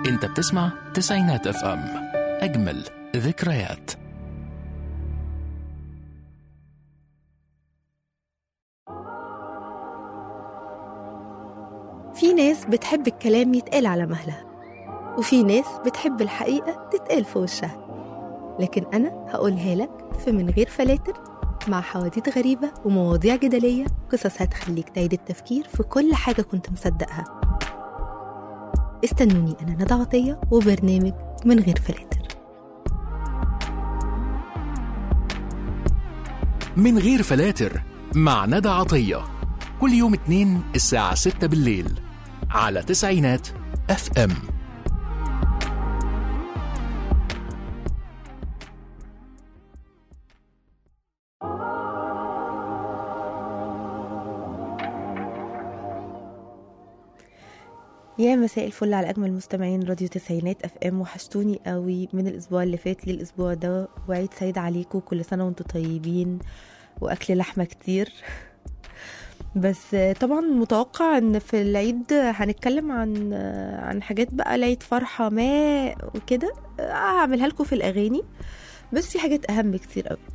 انت بتسمع تسعينات اف ام اجمل ذكريات في ناس بتحب الكلام يتقال على مهلها وفي ناس بتحب الحقيقة تتقال في وشها لكن أنا هقولها لك في من غير فلاتر مع حواديت غريبة ومواضيع جدلية قصص هتخليك تعيد التفكير في كل حاجة كنت مصدقها استنوني أنا ندى عطية وبرنامج من غير فلاتر من غير فلاتر مع ندى عطية كل يوم اتنين الساعة ستة بالليل على تسعينات اف ام يا مساء الفل على اجمل مستمعين راديو تسعينات اف ام وحشتوني قوي من الاسبوع اللي فات للاسبوع ده وعيد سعيد عليكم كل سنه وانتم طيبين واكل لحمه كتير بس طبعا متوقع ان في العيد هنتكلم عن عن حاجات بقى العيد فرحه ما وكده هعملها لكم في الاغاني بس في حاجات اهم كتير قوي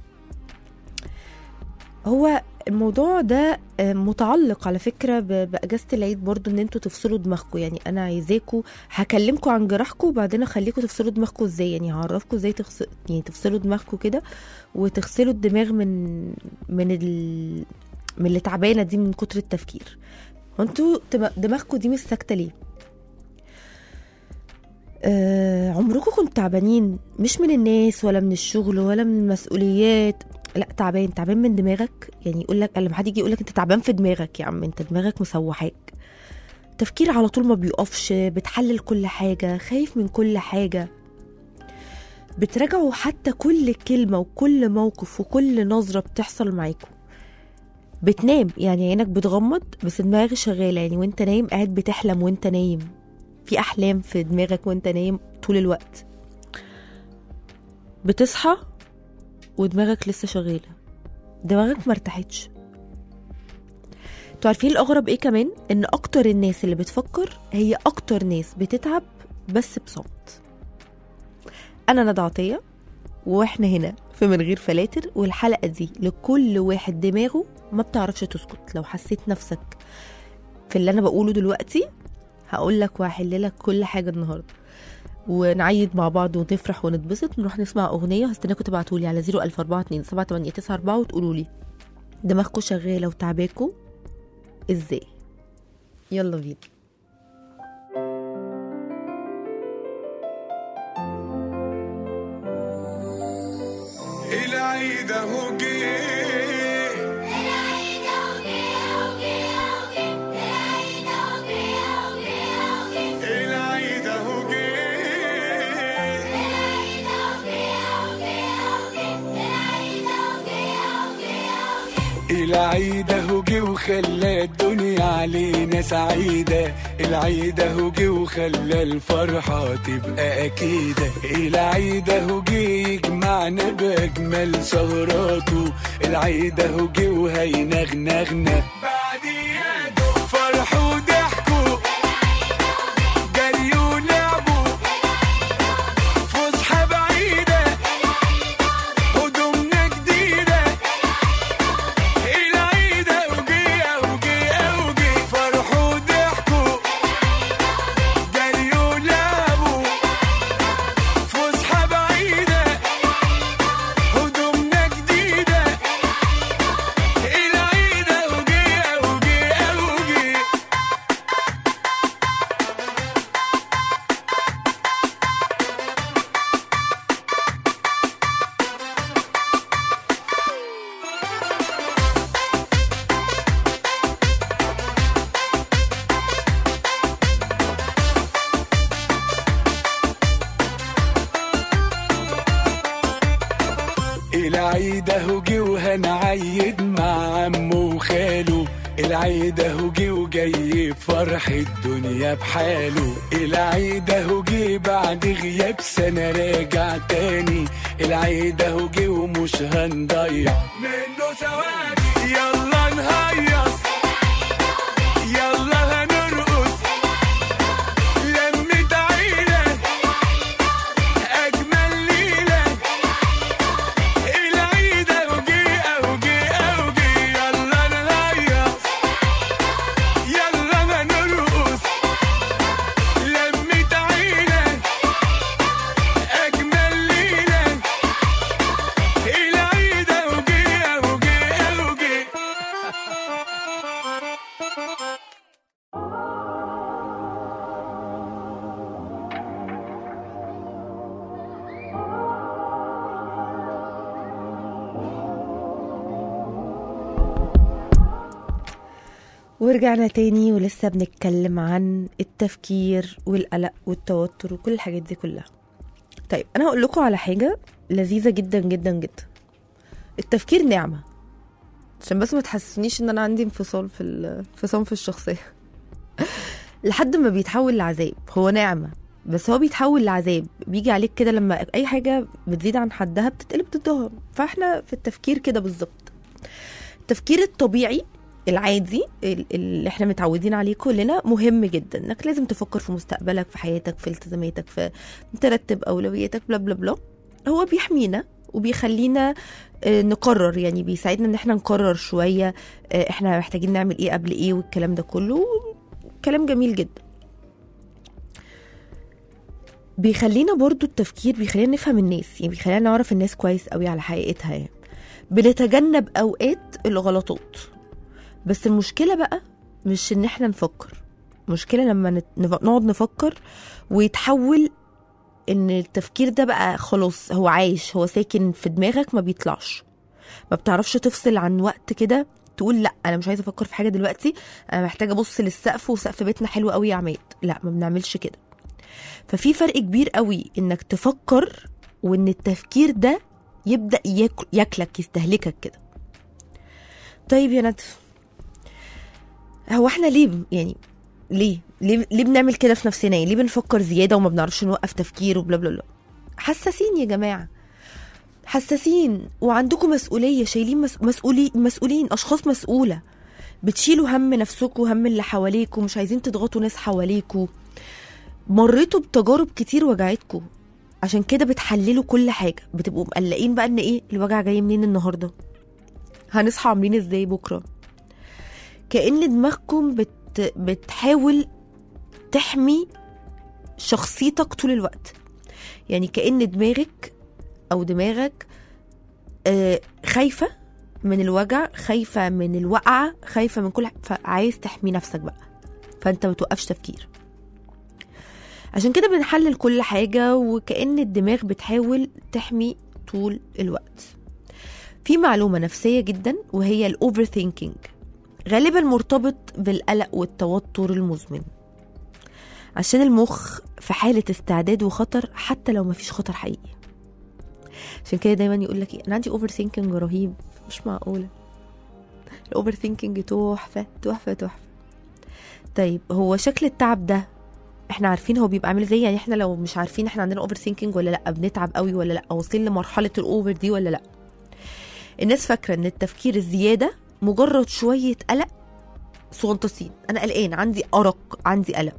هو الموضوع ده متعلق على فكرة ب- بأجازة العيد برضو ان انتوا تفصلوا دماغكم يعني انا عايزاكم هكلمكم عن جراحكم وبعدين اخليكم تفصلوا دماغكم ازاي يعني هعرفكم ازاي تغس... يعني تفصلوا دماغكم كده وتغسلوا الدماغ من من ال... من اللي تعبانة دي من كتر التفكير هو انتوا دم- دماغكم دي مش ساكتة ليه آه عمركم كنتوا تعبانين مش من الناس ولا من الشغل ولا من المسؤوليات لا تعبان تعبان من دماغك يعني يقول لك لما حد يجي يقول لك انت تعبان في دماغك يا عم انت دماغك مسوحاك تفكير على طول ما بيقفش بتحلل كل حاجة خايف من كل حاجة بتراجعوا حتى كل كلمة وكل موقف وكل نظرة بتحصل معاكم بتنام يعني عينك بتغمض بس دماغك شغالة يعني وانت نايم قاعد بتحلم وانت نايم في أحلام في دماغك وانت نايم طول الوقت بتصحى ودماغك لسه شغالة دماغك مرتاحتش انتوا عارفين الأغرب ايه كمان ان اكتر الناس اللي بتفكر هي اكتر ناس بتتعب بس بصمت انا ندى عطية واحنا هنا في من غير فلاتر والحلقة دي لكل واحد دماغه ما بتعرفش تسكت لو حسيت نفسك في اللي انا بقوله دلوقتي هقول لك وهحل لك كل حاجة النهاردة ونعيد مع بعض ونفرح ونتبسط نروح نسمع أغنية هستناكم تبعتولي على 00427 7894 وتقولوا لي دماغكم شغالة وتعباكوا ازاي يلا بينا العيد اهو جه العيد اهو جه العيد اهو جه وخلى الدنيا علينا سعيدة العيد اهو جه وخلى الفرحة تبقى أكيدة العيد اهو جه يجمعنا بأجمل سهراته العيد اهو جه وهينغنغنا بعدياته فرحوا وضحكوا جريوا ولعبوا فسحة بعيدة هدومنا جديدة العيد اوجي اوجي اوجي فرحوا وضحكوا جريوا ولعبوا فسحة بعيدة هدومنا جديدة العيد اوجي اوجي اوجي العيد اهو جه وهنعيد مع عمه وخاله العيد اهو جه وجاي بفرح الدنيا بحاله العيد اهو جه بعد غياب سنة راجع تاني العيد اهو جه ومش هنضيع منه ثواني يلا نهيص يلا هنرقص لمة عيلة ورجعنا تاني ولسه بنتكلم عن التفكير والقلق والتوتر وكل الحاجات دي كلها طيب انا هقول لكم على حاجه لذيذه جدا جدا جدا التفكير نعمه عشان بس ما تحسسنيش ان انا عندي انفصال في ال- انفصام في الشخصيه لحد ما بيتحول لعذاب هو نعمه بس هو بيتحول لعذاب بيجي عليك كده لما اي حاجه بتزيد عن حدها بتتقلب ضدها فاحنا في التفكير كده بالظبط التفكير الطبيعي العادي ال- اللي احنا متعودين عليه كلنا مهم جدا انك لازم تفكر في مستقبلك في حياتك في التزاماتك في ترتب اولوياتك بلا بلا بلا هو بيحمينا وبيخلينا آه، نقرر يعني بيساعدنا ان احنا نقرر شويه آه، احنا محتاجين نعمل ايه قبل ايه والكلام ده كله كلام جميل جدا بيخلينا برضو التفكير بيخلينا نفهم الناس يعني بيخلينا نعرف الناس كويس قوي على حقيقتها يعني بنتجنب اوقات الغلطات بس المشكله بقى مش ان احنا نفكر المشكله لما نت- نف- نقعد نفكر ويتحول ان التفكير ده بقى خلاص هو عايش هو ساكن في دماغك ما بيطلعش ما بتعرفش تفصل عن وقت كده تقول لا انا مش عايزه افكر في حاجه دلوقتي انا محتاجه ابص للسقف وسقف بيتنا حلو قوي يا عماد لا ما بنعملش كده ففي فرق كبير قوي انك تفكر وان التفكير ده يبدا ياكل ياكلك يستهلكك كده طيب يا ندى هو احنا ليه ب- يعني ليه ليه ليه بنعمل كده في نفسنا يعني ليه بنفكر زياده وما بنعرفش نوقف تفكير وبلا بلا بلا حساسين يا جماعه حساسين وعندكم مسؤوليه شايلين مس... مسؤولي مسؤولين اشخاص مسؤوله بتشيلوا هم نفسكم وهم اللي حواليكم مش عايزين تضغطوا ناس حواليكم مريتوا بتجارب كتير وجعتكم عشان كده بتحللوا كل حاجه بتبقوا مقلقين بقى ان ايه الوجع جاي منين النهارده هنصحى عاملين ازاي بكره كأن دماغكم بت... بتحاول تحمي شخصيتك طول الوقت يعني كأن دماغك أو دماغك آه، خايفة من الوجع خايفة من الوقعة خايفة من كل ح- فعايز تحمي نفسك بقى فأنت ما توقفش تفكير عشان كده بنحلل كل حاجة وكأن الدماغ بتحاول تحمي طول الوقت في معلومة نفسية جدا وهي الأوفر ثينكينج غالبا مرتبط بالقلق والتوتر المزمن عشان المخ في حالة استعداد وخطر حتى لو مفيش خطر حقيقي عشان كده دايما يقول لك ايه انا عندي اوفر ثينكينج رهيب مش معقولة الاوفر ثينكينج تحفة تحفة تحفة طيب هو شكل التعب ده احنا عارفين هو بيبقى عامل ازاي يعني احنا لو مش عارفين احنا عندنا اوفر ثينكينج ولا لا بنتعب قوي ولا لا واصلين لمرحلة الاوفر دي ولا لا الناس فاكرة ان التفكير الزيادة مجرد شوية قلق صغنطسين أنا قلقان عندي أرق عندي قلق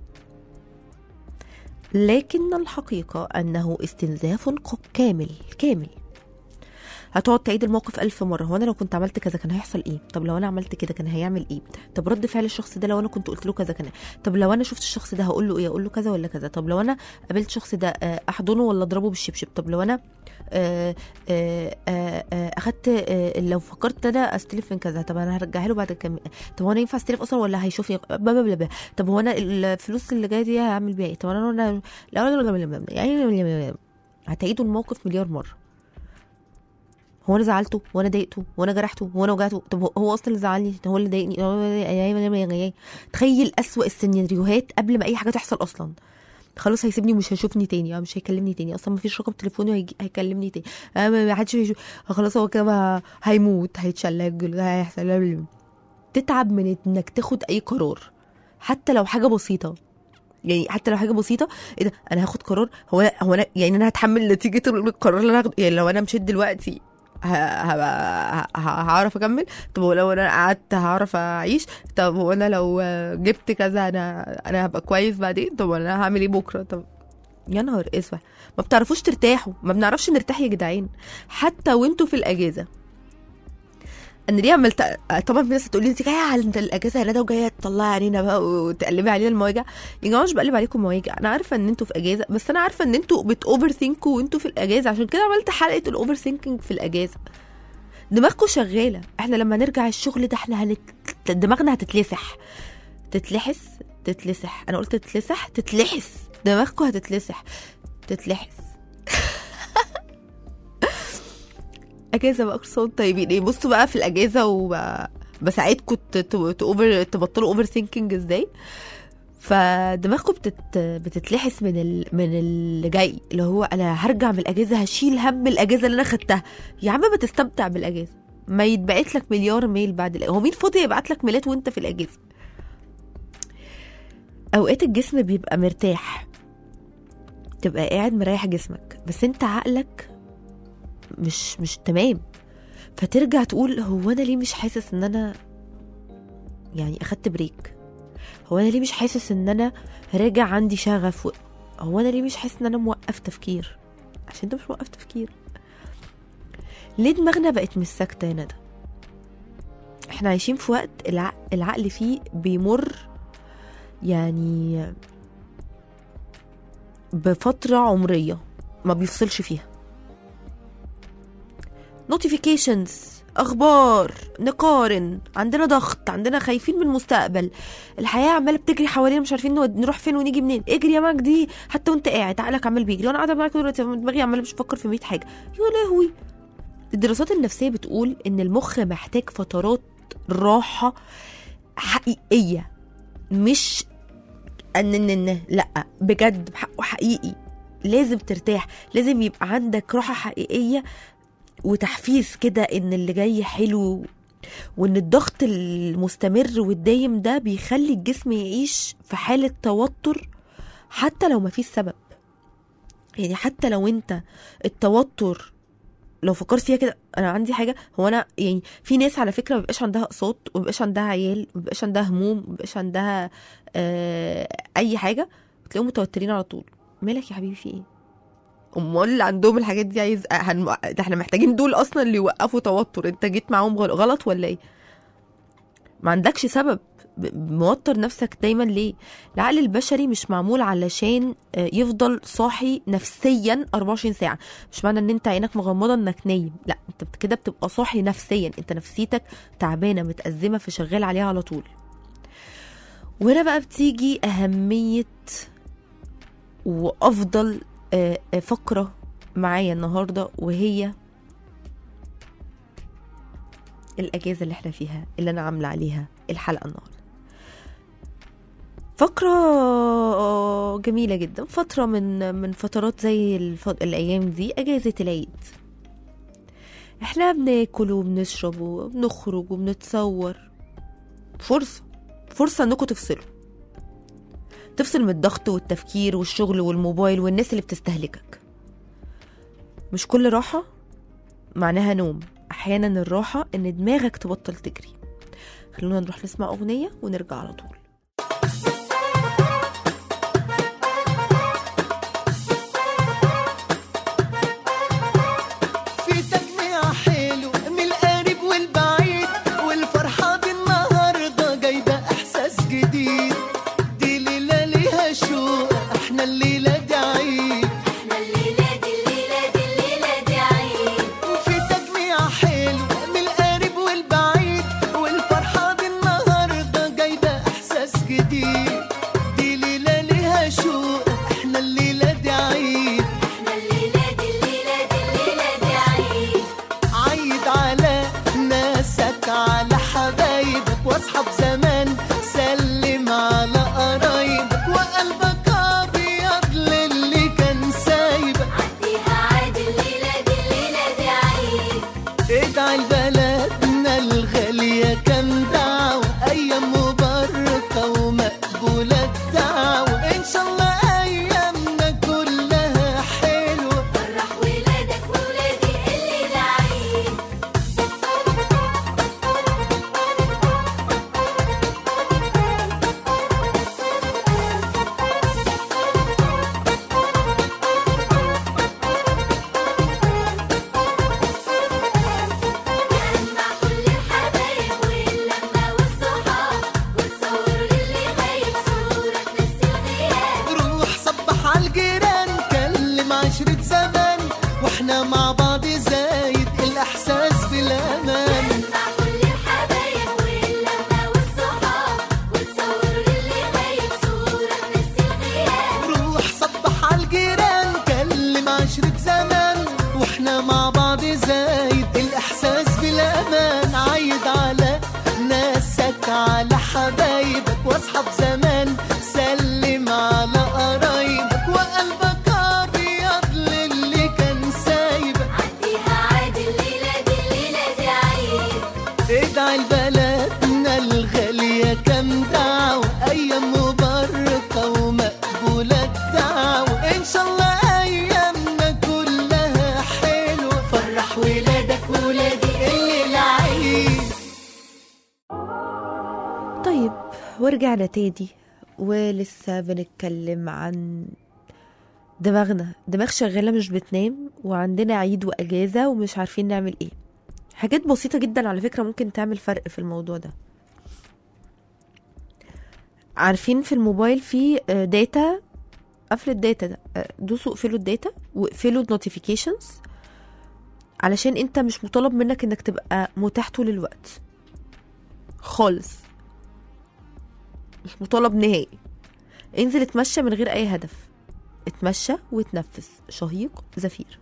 لكن الحقيقة أنه استنزاف ق- كامل كامل هتقعد تعيد الموقف ألف مرة هو أنا لو كنت عملت كذا كان هيحصل إيه طب لو أنا عملت كده كان هيعمل إيه طب رد فعل الشخص ده لو أنا كنت قلت له كذا كان طب لو أنا شفت الشخص ده هقول له إيه أقول له كذا ولا كذا طب لو أنا قابلت الشخص ده آه، أحضنه ولا أضربه بالشبشب طب لو أنا آه، آه، آه، آه، اخدت آه، لو فكرت انا استلف من كذا طب انا هرجعها له بعد كام طب هو انا ينفع استلف اصلا ولا هيشوفني بلا بلا بلا طب هو انا الفلوس اللي جايه دي هعمل بيها ايه طب انا انا لا لا لا لا يعني هتعيدوا الموقف مليار مره هو انا زعلته وانا ضايقته وانا جرحته وانا وجعته طب هو- هو اصلا اللي زعلني هو اللي ضايقني هو اللي- تخيل اسوأ السيناريوهات قبل ما اي حاجه تحصل اصلا خلاص هيسيبني ومش هيشوفني تاني اه مش هيكلمني تاني اصلا مفيش رقم تليفوني وهيجي- هيكلمني تاني اه ما ما حدش هيشوف خلاص هو كده بقى هيموت هيتشلج هيحصل تتعب من انك تاخد اي قرار حتى لو حاجه بسيطه يعني حتى لو حاجه بسيطه ايه ده انا هاخد قرار هو أنا هو انا يعني انا هتحمل نتيجه القرار اللي انا هاخده يعني لو انا مشيت دلوقتي ه- هبقى- ه- ه- هعرف اكمل طب ولو انا قعدت هعرف اعيش طب وانا لو جبت كذا انا انا هبقى كويس بعدين طب انا هعمل ايه بكره طب يا نهار اسود ما بتعرفوش ترتاحوا ما بنعرفش نرتاح يا جدعان حتى وانتوا في الاجازه انا ليه عملت طبعا في ناس هتقول لي انت جايه على الاجازه يا ندى وجايه تطلعي علينا بقى وتقلبي علينا المواجع يا جماعه مش بقلب عليكم مواجع انا عارفه ان انتوا في اجازه بس انا عارفه ان انتوا بتوفر ثينكوا وانتوا في الاجازه عشان كده عملت حلقه الاوفر ثينكينج في الاجازه دماغكم شغاله احنا لما نرجع الشغل ده احنا هنت... دماغنا هتتلسح تتلحس تتلسح انا قلت تتلسح تتلحس دماغكم هتتلسح تتلحس اجازه بقى كل سنه وانتم طيبين ايه بصوا بقى في الاجازه وبساعدكم تأوفر تبطلوا اوفر ثينكينج ازاي فدماغكم بتت... بتتلحس من ال... من اللي جاي اللي هو انا هرجع من الاجازه هشيل هم الاجازه اللي انا خدتها يا عم ما تستمتع بالاجازه ما يتبعت لك مليار ميل بعد الأجازة. هو مين فاضي يبعت لك ميلات وانت في الاجازه اوقات الجسم بيبقى مرتاح تبقى قاعد مريح جسمك بس انت عقلك مش مش تمام فترجع تقول هو انا ليه مش حاسس ان انا يعني اخدت بريك هو انا ليه مش حاسس ان انا راجع عندي شغف و... هو انا ليه مش حاسس ان انا موقف تفكير عشان انت مش موقف تفكير ليه دماغنا بقت مش ساكته يا ندى احنا عايشين في وقت العقل, العقل فيه بيمر يعني بفترة عمرية ما بيفصلش فيها نوتيفيكيشنز اخبار نقارن عندنا ضغط عندنا خايفين من المستقبل الحياه عماله بتجري حوالينا مش عارفين نود- نروح فين ونيجي منين اجري يا مجدي حتى وانت قاعد عقلك عمال بيجري وانا قاعده معاك دلوقتي دماغي عماله مش بفكر في 100 حاجه يا لهوي الدراسات النفسيه بتقول ان المخ محتاج فترات راحه حقيقيه مش ان ان ان لا بجد بحقه حقيقي لازم ترتاح لازم يبقى عندك راحه حقيقيه وتحفيز كده ان اللي جاي حلو وان الضغط المستمر والدايم ده بيخلي الجسم يعيش في حالة توتر حتى لو مفيش سبب يعني حتى لو انت التوتر لو فكرت فيها كده انا عندي حاجه هو انا يعني في ناس على فكره ما بيبقاش عندها اقساط وما بيبقاش عندها عيال ما بيبقاش عندها هموم ما بيبقاش عندها آه اي حاجه بتلاقيهم متوترين على طول مالك يا حبيبي في ايه امال اللي عندهم الحاجات دي عايز هن... ده احنا محتاجين دول اصلا اللي يوقفوا توتر انت جيت معاهم غل- غلط ولا ايه ما عندكش سبب ب- موتر نفسك دايما ليه العقل البشري مش معمول علشان آه، يفضل صاحي نفسيا 24 ساعه مش معنى ان انت عينك مغمضه انك نايم لا انت بت- كده بتبقى صاحي نفسيا انت نفسيتك تعبانه متأزمه فشغال عليها على طول وهنا بقى بتيجي اهميه وافضل آه، آه، فقره معايا النهارده وهي الاجازه اللي احنا فيها اللي انا عامله عليها الحلقه النهارده فقرة جميلة جدا فترة من من فترات زي الف... الأيام دي أجازة العيد احنا بناكل وبنشرب وبنخرج وبنتصور فرصة فرصة انكم تفصلوا تفصل من الضغط والتفكير والشغل والموبايل والناس اللي بتستهلكك مش كل راحة معناها نوم أحيانا الراحة إن دماغك تبطل تجري خلونا نروح نسمع أغنية ونرجع على طول في تجميع حلو من القريب والبعيد والفرحة دي النهاردة جايبة إحساس جديد دي ليلة ليها شوق احنا الليلة دي عيد احنا الليلة دي الليلة دي الليلة دي عيد وفي تجميع حلو من القريب والبعيد والفرحة دي النهاردة جايبة إحساس اصحاب زمان سلم على قرايبك وقلبك ابيض للي كان سايبك عديها عاد الليلة دي الليلة دي عيد ادعي لبلدنا الغالية كام دعوة أيام مباركة ومقبولة الدعوة إن شاء الله أيامنا كلها حلوة فرح ولادك ولادي الليلة عيد طيب ورجعنا تاني ولسه بنتكلم عن دماغنا دماغ شغالة مش بتنام وعندنا عيد وأجازة ومش عارفين نعمل ايه حاجات بسيطة جدا على فكرة ممكن تعمل فرق في الموضوع ده عارفين في الموبايل في آه، داتا قفل الداتا ده آه، دوسوا اقفلوا الداتا واقفلوا النوتيفيكيشنز علشان انت مش مطالب منك انك تبقى متاح طول الوقت خالص مش مطالب نهائي انزل اتمشى من غير اي هدف اتمشى وتنفس شهيق زفير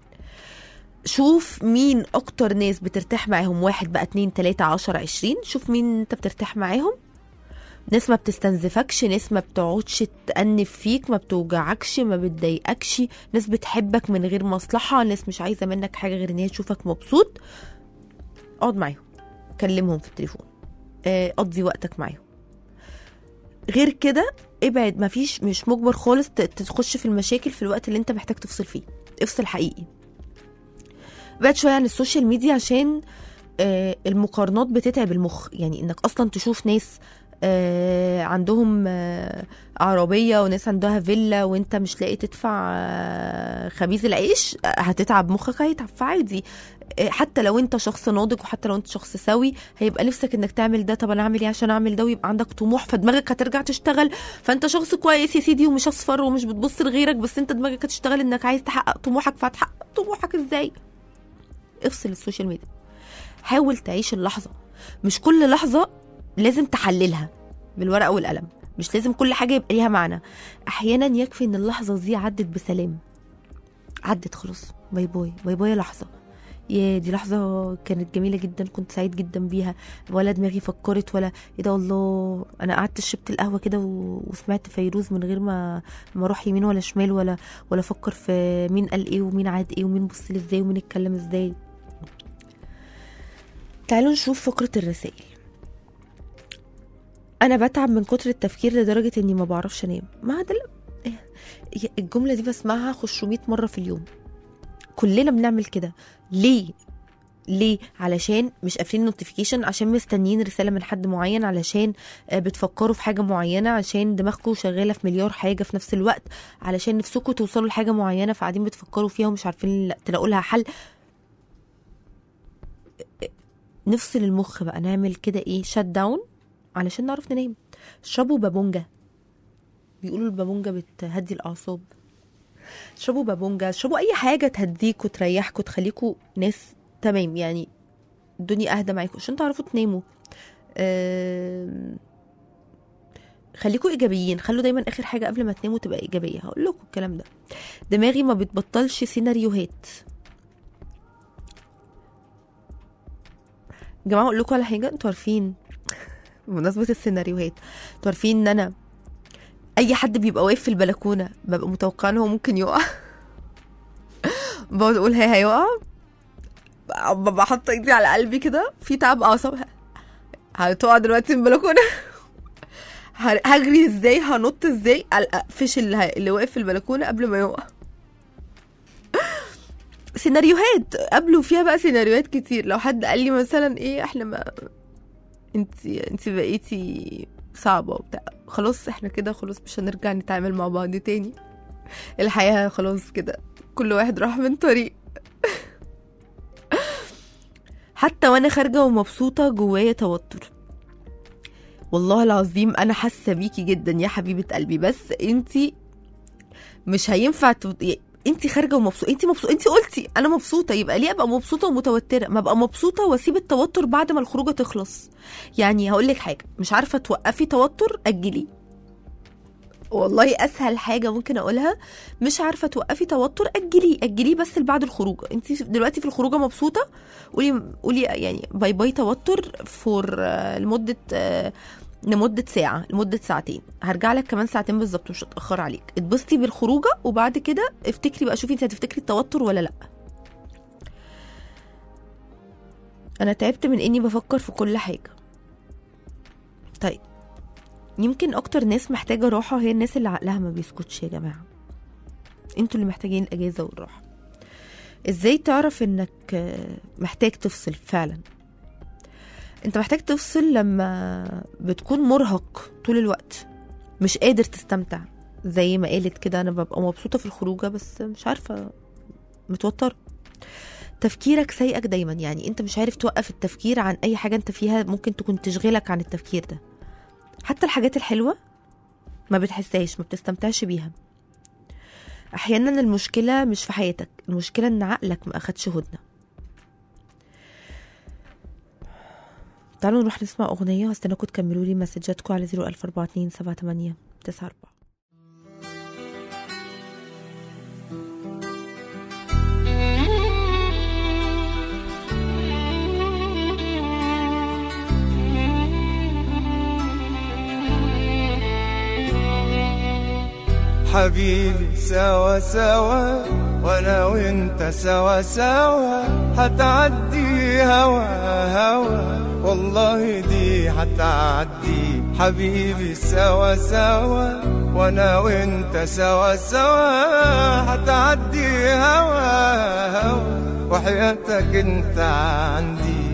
شوف مين اكتر ناس بترتاح معاهم واحد بقى اتنين تلاتة عشر عشرين شوف مين انت بترتاح معاهم ناس ما بتستنزفكش ناس ما بتقعدش تأنف فيك ما بتوجعكش ما بتضايقكش ناس بتحبك من غير مصلحة ناس مش عايزة منك حاجة غير ان هي تشوفك مبسوط اقعد معاهم كلمهم في التليفون آه، قضي وقتك معاهم غير كده ابعد مفيش مش مجبر خالص ت- تخش في المشاكل في الوقت اللي انت محتاج تفصل فيه افصل حقيقي ابعد شويه عن السوشيال ميديا عشان آه، المقارنات بتتعب المخ يعني انك اصلا تشوف ناس آه، عندهم آه، عربية وناس عندها فيلا وانت مش لاقي تدفع آه، خبيز العيش آه، هتتعب مخك هيتعب فعادي آه، حتى لو انت شخص ناضج وحتى لو انت شخص سوي هيبقى نفسك انك تعمل ده طب انا اعمل ايه عشان اعمل ده ويبقى عندك طموح فدماغك هترجع تشتغل فانت شخص كويس يا سيدي ومش اصفر ومش بتبص لغيرك بس انت دماغك هتشتغل انك عايز تحقق طموحك فهتحقق طموحك ازاي افصل السوشيال ميديا حاول تعيش اللحظة مش كل لحظة لازم تحللها بالورقة والقلم مش لازم كل حاجة يبقى ليها معنى أحيانا يكفي إن اللحظة دي عدت بسلام عدت خلاص باي باي باي باي يا لحظة يا دي لحظة كانت جميلة جدا كنت سعيد جدا بيها ولا دماغي فكرت ولا ايه ده الله انا قعدت شربت القهوة كده و... وسمعت فيروز من غير ما ما اروح يمين ولا شمال ولا ولا افكر في مين قال ايه ومين عاد ايه ومين بص لي ازاي ومين اتكلم ازاي تعالوا نشوف فقرة الرسائل أنا بتعب من كتر التفكير لدرجة إني ما بعرفش أنام ما ده ال- إيه، الجملة دي بسمعها 500 مرة في اليوم كلنا بنعمل كده ليه ليه علشان مش قافلين نوتيفيكيشن عشان مستنيين رساله من حد معين علشان آه، بتفكروا في حاجه معينه عشان دماغكم شغاله في مليار حاجه في نفس الوقت علشان نفسكم توصلوا لحاجه معينه فقاعدين بتفكروا فيها ومش عارفين تلاقوا لها حل نفصل المخ بقى نعمل كده ايه شات داون علشان نعرف ننام اشربوا بابونجا بيقولوا البابونجا بتهدي الاعصاب اشربوا بابونجا اشربوا اي حاجه تهديكوا تريحكوا تخليكوا ناس تمام يعني الدنيا اهدى معاكم عشان تعرفوا تناموا آم، خليكوا ايجابيين خلوا دايما اخر حاجه قبل ما تناموا تبقى ايجابيه هقول لكم الكلام ده دماغي ما بتبطلش سيناريوهات يا جماعه اقول لكم على حاجه انتوا عارفين بمناسبه السيناريوهات انتوا عارفين ان انا اي حد بيبقى واقف في البلكونه ببقى متوقعه ان هو ممكن يقع بقعد اقول هي هيقع ببقى حاطه ايدي على قلبي كده في تعب اعصاب هتقع دلوقتي من البلكونه ه- هجري ازاي هنط ازاي اقفش اللي, ه- اللي واقف في البلكونه قبل ما يقع سيناريوهات قبله فيها بقى سيناريوهات كتير لو حد قال لي مثلا ايه احنا ما انت انت بقيتي صعبه وبتاع خلاص احنا كده خلاص مش هنرجع نتعامل مع بعض تاني الحياه خلاص كده كل واحد راح من طريق حتى وانا خارجه ومبسوطه جوايا توتر والله العظيم انا حاسه بيكي جدا يا حبيبه قلبي بس انتي مش هينفع ت... انت خارجه ومبسوطه انت مبسوطه انت قلتي انا مبسوطه يبقى ليه ابقى مبسوطه ومتوتره ما ابقى مبسوطه واسيب التوتر بعد ما الخروجه تخلص يعني هقول لك حاجه مش عارفه توقفي توتر اجلي والله اسهل حاجه ممكن اقولها مش عارفه توقفي توتر اجليه اجليه بس لبعد الخروجه انت دلوقتي في الخروجه مبسوطه قولي قولي يعني باي باي توتر فور لمده آه، لمده ساعه لمده ساعتين هرجع لك كمان ساعتين بالظبط مش هتاخر عليك اتبسطي بالخروجه وبعد كده افتكري بقى شوفي انت هتفتكري التوتر ولا لا انا تعبت من اني بفكر في كل حاجه طيب يمكن اكتر ناس محتاجه راحه هي الناس اللي عقلها ما بيسكتش يا جماعه انتوا اللي محتاجين الاجازه والراحه ازاي تعرف انك آه، محتاج تفصل فعلا انت محتاج تفصل لما بتكون مرهق طول الوقت مش قادر تستمتع زي ما قالت كده انا ببقى مبسوطه في الخروجه بس مش عارفه متوتره تفكيرك سايقك دايما يعني انت مش عارف توقف التفكير عن اي حاجه انت فيها ممكن تكون تشغلك عن التفكير ده حتى الحاجات الحلوه ما بتحسهاش ما بتستمتعش بيها احيانا المشكله مش في حياتك المشكله ان عقلك ما اخدش هدنه تعالوا نروح نسمع اغنيه واستناكم تكملوا لي مسجاتكم على 00427 78 94 حبيبي سوا سوا وانا وانت سوا سوا هتعدي هوا هوا والله دي هتعدي حبيبي سوا سوا وانا وانت سوا سوا هتعدي هوا هوا وحياتك انت عندي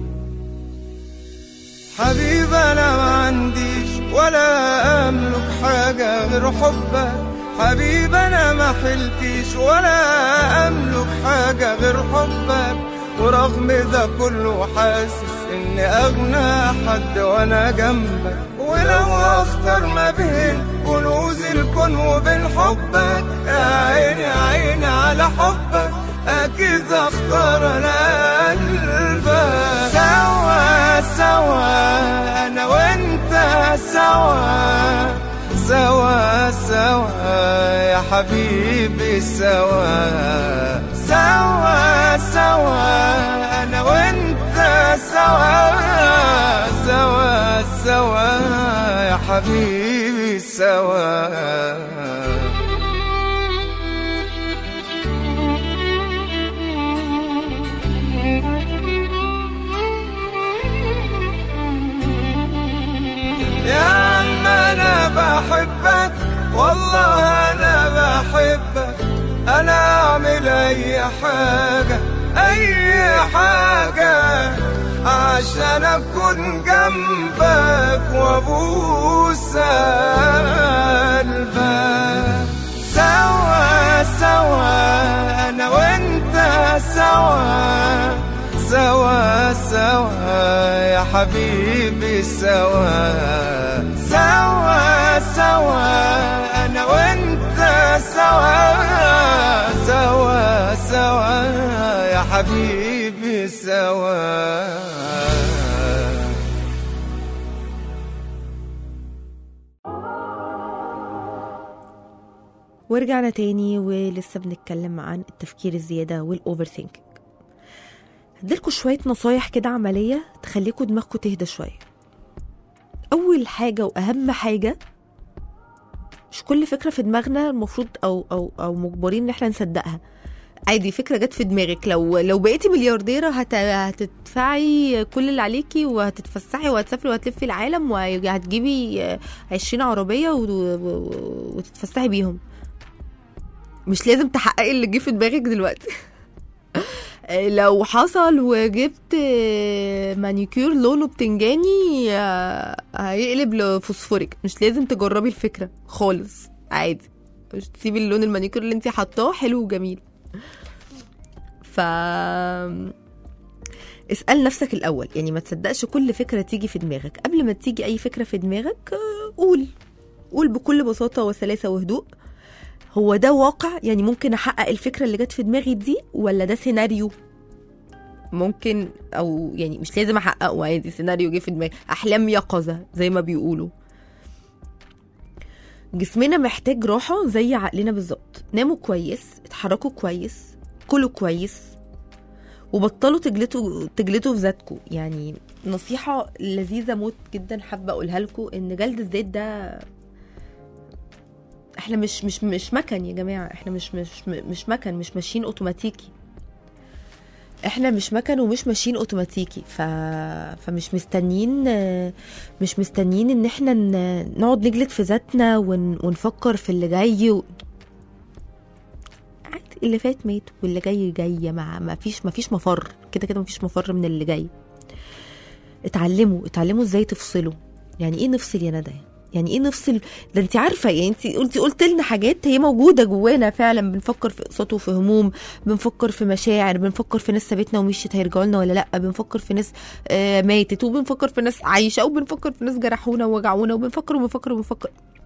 حبيب انا ما عنديش ولا املك حاجة غير حبك حبيب انا ما حلتيش ولا املك حاجة غير حبك ورغم ده كله حاسس اني اغنى حد وانا جنبك ولو اختار ما بين كنوز الكون وبين حبك يا عيني يا عيني على حبك اكيد اختار انا قلبك سوا سوا انا وانت سوا سوا سوا يا حبيبي سوا سوا سوا انا وانت سوا سوا سوا يا حبيبي سوا يا عم انا بحبك والله انا بحبك انا اعمل اي حاجة اي حاجة عشان اكون جنبك وابوس قلبك سوا سوا انا وانت سوا سوا سوا يا حبيبي سوا سوا سوا انا وانت سوا سوا سوا يا حبيبي سوا ورجعنا تاني ولسه بنتكلم عن التفكير الزيادة والأوفر ثينكينج هديلكوا شوية نصايح كده عملية تخليكوا دماغكوا تهدى شوية أول حاجة وأهم حاجة مش كل فكرة في دماغنا المفروض أو أو أو مجبرين إن احنا نصدقها عادي فكرة جت في دماغك لو لو بقيتي مليارديرة هت... هتدفعي كل اللي عليكي وهتتفسحي وهتسافري وهتلفي العالم وهتجيبي عشرين عربية و... و... وتتفسحي بيهم مش لازم تحققي اللي جه في دماغك دلوقتي لو حصل وجبت مانيكير لونه بتنجاني هيقلب لفوسفوريك مش لازم تجربي الفكرة خالص عادي مش تسيبي اللون المانيكير اللي انت حطاه حلو وجميل ف اسأل نفسك الأول يعني ما تصدقش كل فكرة تيجي في دماغك قبل ما تيجي أي فكرة في دماغك آه، قول قول بكل بساطة وسلاسة وهدوء هو ده واقع يعني ممكن احقق الفكره اللي جت في دماغي دي ولا ده سيناريو ممكن او يعني مش لازم احققه عادي سيناريو جه في دماغي احلام يقظه زي ما بيقولوا جسمنا محتاج راحه زي عقلنا بالظبط ناموا كويس اتحركوا كويس كلوا كويس وبطلوا تجلدوا تجلدوا في ذاتكم يعني نصيحة لذيذة موت جدا حابة أقولها لكم إن جلد الذات ده احنا مش مش مش مكن يا جماعة احنا مش مش مش مكن مش ماشيين اوتوماتيكي احنا مش مكن ومش ماشيين اوتوماتيكي ف... فمش مستنيين مش مستنيين ان احنا ن... نقعد نجلد في ذاتنا ون... ونفكر في اللي جاي و... عادي اللي فات مات واللي جاي جاي مع ما فيش ما فيش مفر كده كده ما فيش مفر من اللي جاي اتعلموا اتعلموا ازاي تفصلوا يعني ايه نفصل يا ندى يعني ايه نفصل ده انت عارفه يعني انت قلتي قلت لنا حاجات هي موجوده جوانا فعلا بنفكر في اقساط وفي هموم بنفكر في مشاعر بنفكر في ناس سابتنا ومشيت هيرجعوا لنا ولا لا بنفكر في ناس آه ماتت وبنفكر في ناس عايشه وبنفكر في ناس جرحونا ووجعونا وبنفكر وبنفكر وبنفكر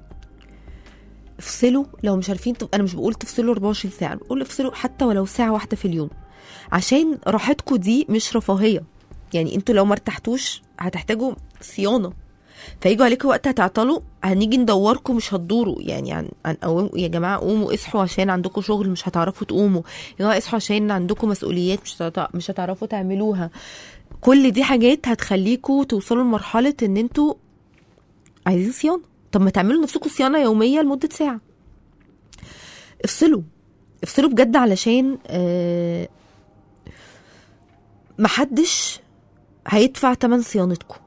افصلوا لو مش عارفين طب انا مش بقول تفصلوا 24 ساعه بقول افصلوا حتى ولو ساعه واحده في اليوم عشان راحتكم دي مش رفاهيه يعني انتوا لو ما ارتحتوش هتحتاجوا صيانه فيجوا عليكم وقت هتعطلوا هنيجي ندوركم مش هتدوروا يعني عن, عن أو يا جماعه قوموا اصحوا عشان عندكم شغل مش هتعرفوا تقوموا يا جماعه اصحوا عشان عندكم مسؤوليات مش هتع- مش هتعرفوا تعملوها كل دي حاجات هتخليكم توصلوا لمرحله ان انتوا عايزين صيانه طب ما تعملوا نفسكم صيانه يوميه لمده ساعه افصلوا افصلوا بجد علشان آه محدش هيدفع تمن صيانتكم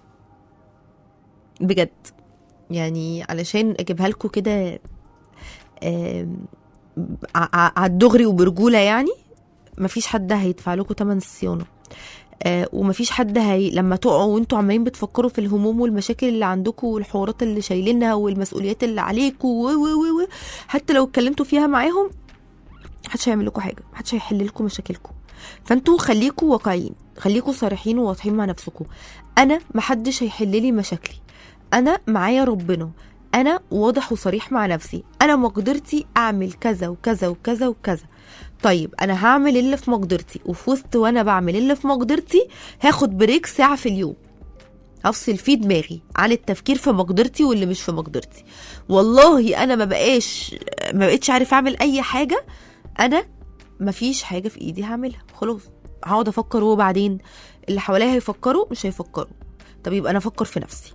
بجد يعني علشان اجيبها لكم كده آم، ع- ع- على الدغري وبرجوله يعني مفيش حد هيدفع لكم تمن الصيانه آه ومفيش حد هي لما تقعوا وانتوا عمالين بتفكروا في الهموم والمشاكل اللي عندكم والحوارات اللي شايلينها والمسؤوليات اللي عليكم و و و و حتى لو اتكلمتوا فيها معاهم محدش هيعمل لكم حاجه محدش هيحل لكم مشاكلكم فانتوا خليكوا واقعيين خليكوا صريحين وواضحين مع نفسكم انا محدش هيحل لي مشاكلي انا معايا ربنا انا واضح وصريح مع نفسي انا مقدرتي اعمل كذا وكذا وكذا وكذا طيب انا هعمل اللي في مقدرتي وفي وسط وانا بعمل اللي في مقدرتي هاخد بريك ساعه في اليوم افصل فيه دماغي عن التفكير في مقدرتي واللي مش في مقدرتي والله انا ما بقاش ما بقتش عارف اعمل اي حاجه انا مفيش حاجه في ايدي هعملها خلاص هقعد افكر وبعدين اللي حواليا هيفكروا مش هيفكروا طب يبقى انا افكر في نفسي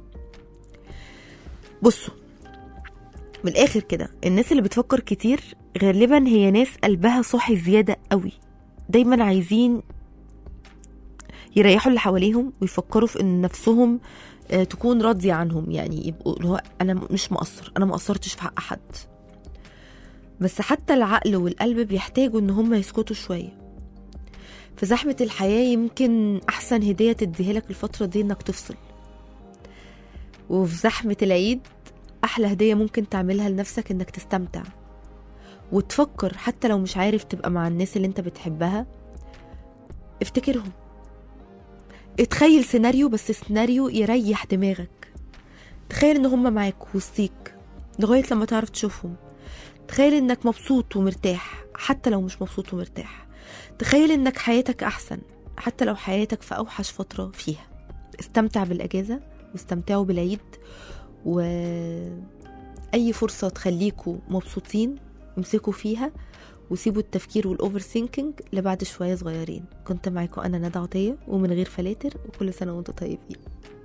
بصوا من الاخر كده الناس اللي بتفكر كتير غالبا هي ناس قلبها صاحي زياده قوي دايما عايزين يريحوا اللي حواليهم ويفكروا في ان نفسهم آه، تكون راضيه عنهم يعني يبقوا اللي هو انا مش مقصر انا ما قصرتش في حق حد بس حتى العقل والقلب بيحتاجوا ان هم يسكتوا شويه في زحمه الحياه يمكن احسن هديه تديها لك الفتره دي انك تفصل وفي زحمه العيد احلى هديه ممكن تعملها لنفسك انك تستمتع وتفكر حتى لو مش عارف تبقى مع الناس اللي انت بتحبها افتكرهم اتخيل سيناريو بس سيناريو يريح دماغك تخيل ان هم معاك وسطيك لغاية لما تعرف تشوفهم تخيل انك مبسوط ومرتاح حتى لو مش مبسوط ومرتاح تخيل انك حياتك احسن حتى لو حياتك في اوحش فترة فيها استمتع بالاجازة واستمتعوا بالعيد واي فرصة تخليكوا مبسوطين امسكوا فيها وسيبوا التفكير والاوفر ثينكينج لبعد شويه صغيرين كنت معاكم انا ندى عطيه ومن غير فلاتر وكل سنه وانتم طيبين